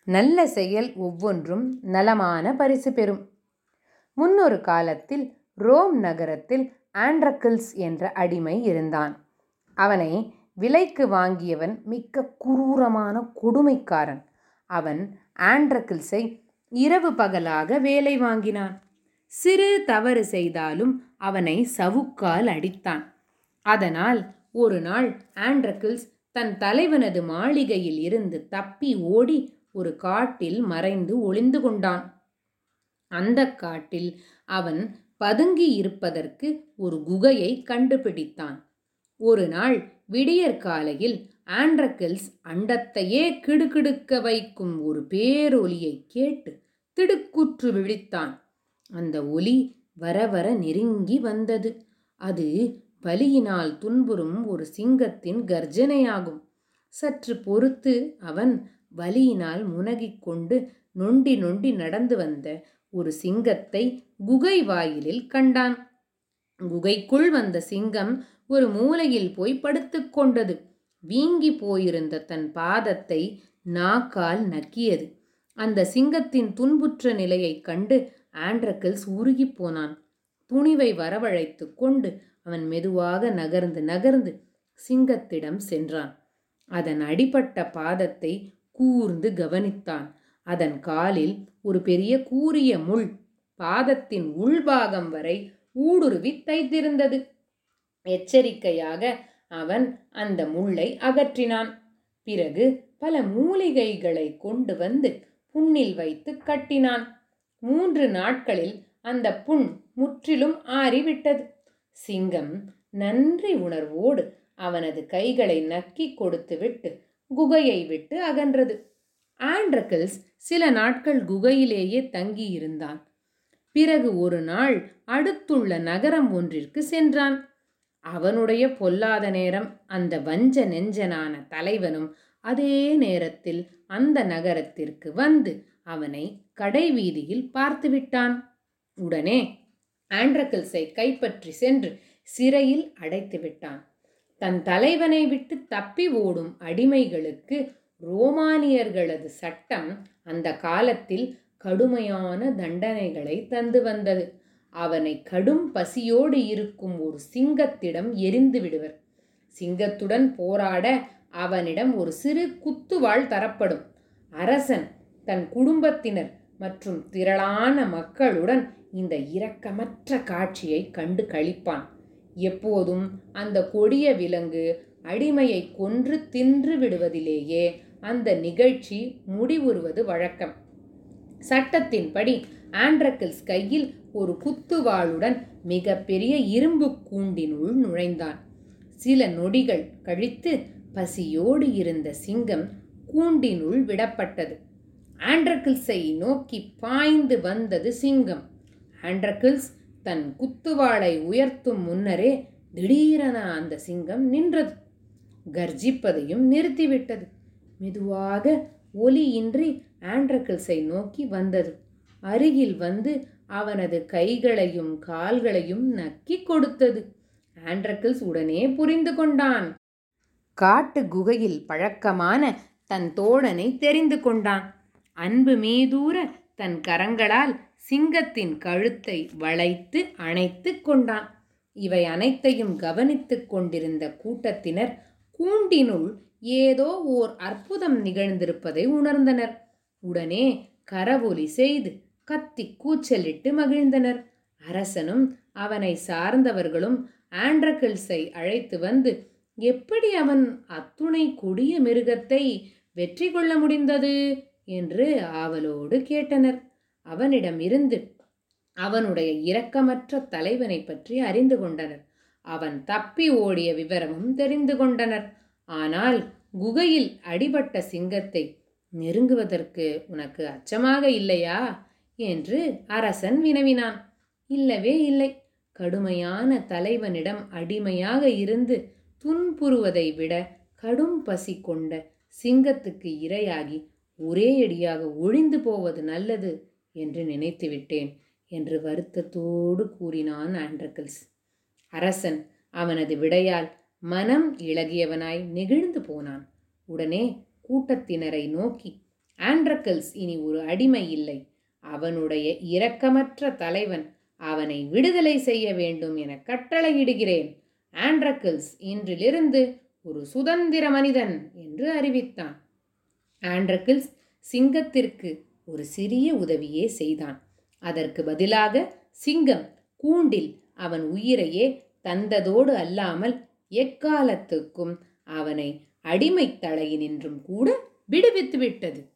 நல்ல செயல் ஒவ்வொன்றும் நலமான பரிசு பெறும் முன்னொரு காலத்தில் ரோம் நகரத்தில் ஆண்ட்ரக்கிள்ஸ் என்ற அடிமை இருந்தான் அவனை விலைக்கு வாங்கியவன் மிக்க குரூரமான கொடுமைக்காரன் அவன் ஆண்ட்ரக்கிள்ஸை இரவு பகலாக வேலை வாங்கினான் சிறு தவறு செய்தாலும் அவனை சவுக்கால் அடித்தான் அதனால் ஒரு நாள் ஆண்ட்ரக்கிள்ஸ் தன் தலைவனது மாளிகையில் இருந்து தப்பி ஓடி ஒரு காட்டில் மறைந்து ஒளிந்து கொண்டான் அந்த காட்டில் அவன் பதுங்கி இருப்பதற்கு ஒரு குகையை கண்டுபிடித்தான் ஒரு நாள் விடியற் காலையில் ஆண்ட்ரக்கிள்ஸ் அண்டத்தையே கிடுகிடுக்க வைக்கும் ஒரு பேரொலியை கேட்டு திடுக்குற்று விழித்தான் அந்த ஒலி வர வர நெருங்கி வந்தது அது பலியினால் துன்புறும் ஒரு சிங்கத்தின் கர்ஜனையாகும் சற்று பொறுத்து அவன் வலியினால் முனகிக் கொண்டு நொண்டி நொண்டி நடந்து வந்த ஒரு சிங்கத்தை குகை வாயிலில் கண்டான் குகைக்குள் வந்த சிங்கம் ஒரு மூலையில் போய் படுத்துக் கொண்டது வீங்கி போயிருந்த தன் பாதத்தை நாக்கால் நக்கியது அந்த சிங்கத்தின் துன்புற்ற நிலையைக் கண்டு ஆண்ட்ரக்கிள்ஸ் உருகிப் போனான் துணிவை வரவழைத்து கொண்டு அவன் மெதுவாக நகர்ந்து நகர்ந்து சிங்கத்திடம் சென்றான் அதன் அடிபட்ட பாதத்தை கூர்ந்து கவனித்தான் அதன் காலில் ஒரு பெரிய கூரிய முள் பாதத்தின் உள்பாகம் வரை ஊடுருவி தைத்திருந்தது எச்சரிக்கையாக அவன் அந்த முள்ளை அகற்றினான் பிறகு பல மூலிகைகளை கொண்டு வந்து புண்ணில் வைத்து கட்டினான் மூன்று நாட்களில் அந்த புண் முற்றிலும் ஆறிவிட்டது சிங்கம் நன்றி உணர்வோடு அவனது கைகளை நக்கி கொடுத்துவிட்டு குகையை விட்டு அகன்றது ஆண்ட்ரக்கிள்ஸ் சில நாட்கள் குகையிலேயே தங்கியிருந்தான் பிறகு ஒரு நாள் அடுத்துள்ள நகரம் ஒன்றிற்கு சென்றான் அவனுடைய பொல்லாத நேரம் அந்த வஞ்ச நெஞ்சனான தலைவனும் அதே நேரத்தில் அந்த நகரத்திற்கு வந்து அவனை கடைவீதியில் பார்த்துவிட்டான் உடனே ஆண்ட்ரக்கிள்ஸை கைப்பற்றி சென்று சிறையில் அடைத்து விட்டான் தன் தலைவனை விட்டு தப்பி ஓடும் அடிமைகளுக்கு ரோமானியர்களது சட்டம் அந்த காலத்தில் கடுமையான தண்டனைகளை தந்து வந்தது அவனை கடும் பசியோடு இருக்கும் ஒரு சிங்கத்திடம் எரிந்து விடுவர் சிங்கத்துடன் போராட அவனிடம் ஒரு சிறு குத்துவாள் தரப்படும் அரசன் தன் குடும்பத்தினர் மற்றும் திரளான மக்களுடன் இந்த இரக்கமற்ற காட்சியை கண்டு கழிப்பான் எப்போதும் அந்த கொடிய விலங்கு அடிமையை கொன்று தின்று விடுவதிலேயே அந்த நிகழ்ச்சி முடிவுறுவது வழக்கம் சட்டத்தின்படி ஆண்ட்ரக்கிள்ஸ் கையில் ஒரு குத்துவாளுடன் மிக பெரிய இரும்பு கூண்டினுள் நுழைந்தான் சில நொடிகள் கழித்து பசியோடு இருந்த சிங்கம் கூண்டினுள் விடப்பட்டது ஆண்ட்ரக்கிள்ஸை நோக்கி பாய்ந்து வந்தது சிங்கம் ஆண்ட்ரக்கிள்ஸ் தன் குத்துவாளை உயர்த்தும் முன்னரே திடீரென அந்த சிங்கம் நின்றது கர்ஜிப்பதையும் நிறுத்திவிட்டது மெதுவாக ஒலியின்றி ஆண்ட்ரக்கிள்ஸை நோக்கி வந்தது அருகில் வந்து அவனது கைகளையும் கால்களையும் நக்கி கொடுத்தது ஆண்ட்ரக்கிள்ஸ் உடனே புரிந்து கொண்டான் காட்டு குகையில் பழக்கமான தன் தோழனை தெரிந்து கொண்டான் அன்பு மீதூர தன் கரங்களால் சிங்கத்தின் கழுத்தை வளைத்து அணைத்து கொண்டான் இவை அனைத்தையும் கவனித்துக் கொண்டிருந்த கூட்டத்தினர் கூண்டினுள் ஏதோ ஓர் அற்புதம் நிகழ்ந்திருப்பதை உணர்ந்தனர் உடனே கரவொலி செய்து கத்தி கூச்சலிட்டு மகிழ்ந்தனர் அரசனும் அவனை சார்ந்தவர்களும் ஆண்ட்ரக்கிள்ஸை அழைத்து வந்து எப்படி அவன் அத்துணை கொடிய மிருகத்தை வெற்றி கொள்ள முடிந்தது என்று ஆவலோடு கேட்டனர் அவனிடமிருந்து அவனுடைய இரக்கமற்ற தலைவனை பற்றி அறிந்து கொண்டனர் அவன் தப்பி ஓடிய விவரமும் தெரிந்து கொண்டனர் ஆனால் குகையில் அடிபட்ட சிங்கத்தை நெருங்குவதற்கு உனக்கு அச்சமாக இல்லையா என்று அரசன் வினவினான் இல்லவே இல்லை கடுமையான தலைவனிடம் அடிமையாக இருந்து துன்புறுவதை விட கடும் பசி கொண்ட சிங்கத்துக்கு இரையாகி ஒரே அடியாக ஒழிந்து போவது நல்லது என்று நினைத்துவிட்டேன் என்று வருத்தத்தோடு கூறினான் ஆண்ட்ரக்கிள்ஸ் அரசன் அவனது விடையால் மனம் இளகியவனாய் நெகிழ்ந்து போனான் உடனே கூட்டத்தினரை நோக்கி ஆண்ட்ரக்கிள்ஸ் இனி ஒரு அடிமை இல்லை அவனுடைய இரக்கமற்ற தலைவன் அவனை விடுதலை செய்ய வேண்டும் என கட்டளையிடுகிறேன் ஆண்ட்ரக்கிள்ஸ் இன்றிலிருந்து ஒரு சுதந்திர மனிதன் என்று அறிவித்தான் ஆண்ட்ரக்கிள்ஸ் சிங்கத்திற்கு ஒரு சிறிய உதவியே செய்தான் அதற்கு பதிலாக சிங்கம் கூண்டில் அவன் உயிரையே தந்ததோடு அல்லாமல் எக்காலத்துக்கும் அவனை அடிமைத் தலையினின்றும் கூட விடுவித்து விட்டது